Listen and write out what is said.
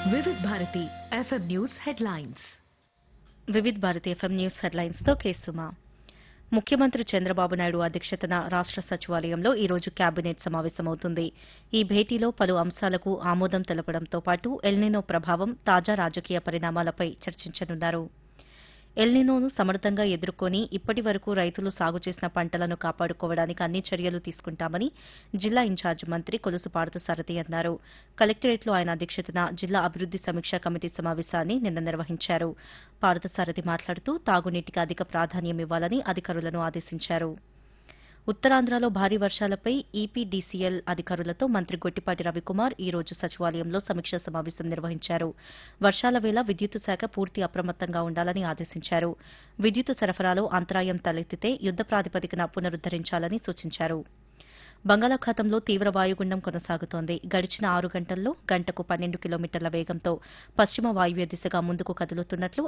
Vividh Bharati FM news headlines Vividh Bharati FM news headlines తో కేసుమా ముఖ్యమంత్రి చంద్రబాబు నాయుడు అధ్యక్షతన రాష్ట సచివాలయంలో ఈ రోజు కేబినెట్ సమావేశమవుతుంది ఈ భేటీలో పలు అంశాలకు ఆమోదం తెలపడంతో పాటు ఎల్నినో ప్రభావం తాజా రాజకీయ పరిణామాలపై చర్చించనున్నారు ఎల్నినోను సమర్థంగా ఎదుర్కొని ఇప్పటి వరకు రైతులు సాగు చేసిన పంటలను కాపాడుకోవడానికి అన్ని చర్యలు తీసుకుంటామని జిల్లా ఇన్ఛార్జ్ మంత్రి కొలుసు పార్థసారథి అన్నారు కలెక్టరేట్లో ఆయన అధ్యక్షతన జిల్లా అభివృద్ది సమీక్షా కమిటీ సమావేశాన్ని నిన్న నిర్వహించారు పార్థసారథి మాట్లాడుతూ తాగునీటికి అధిక ప్రాధాన్యం ఇవ్వాలని అధికారులను ఆదేశించారు ఉత్తరాంధ్రలో భారీ వర్షాలపై ఈపీడీసీఎల్ అధికారులతో మంత్రి గొట్టిపాటి రవికుమార్ ఈ రోజు సచివాలయంలో సమీక్షా సమావేశం నిర్వహించారు వర్షాల వేళ విద్యుత్ శాఖ పూర్తి అప్రమత్తంగా ఉండాలని ఆదేశించారు విద్యుత్ సరఫరాలో అంతరాయం తలెత్తితే యుద్ద ప్రాతిపదికన పునరుద్దరించాలని సూచించారు బంగాళాఖాతంలో తీవ్ర వాయుగుండం కొనసాగుతోంది గడిచిన ఆరు గంటల్లో గంటకు పన్నెండు కిలోమీటర్ల వేగంతో పశ్చిమ వాయువ్య దిశగా ముందుకు కదులుతున్నట్లు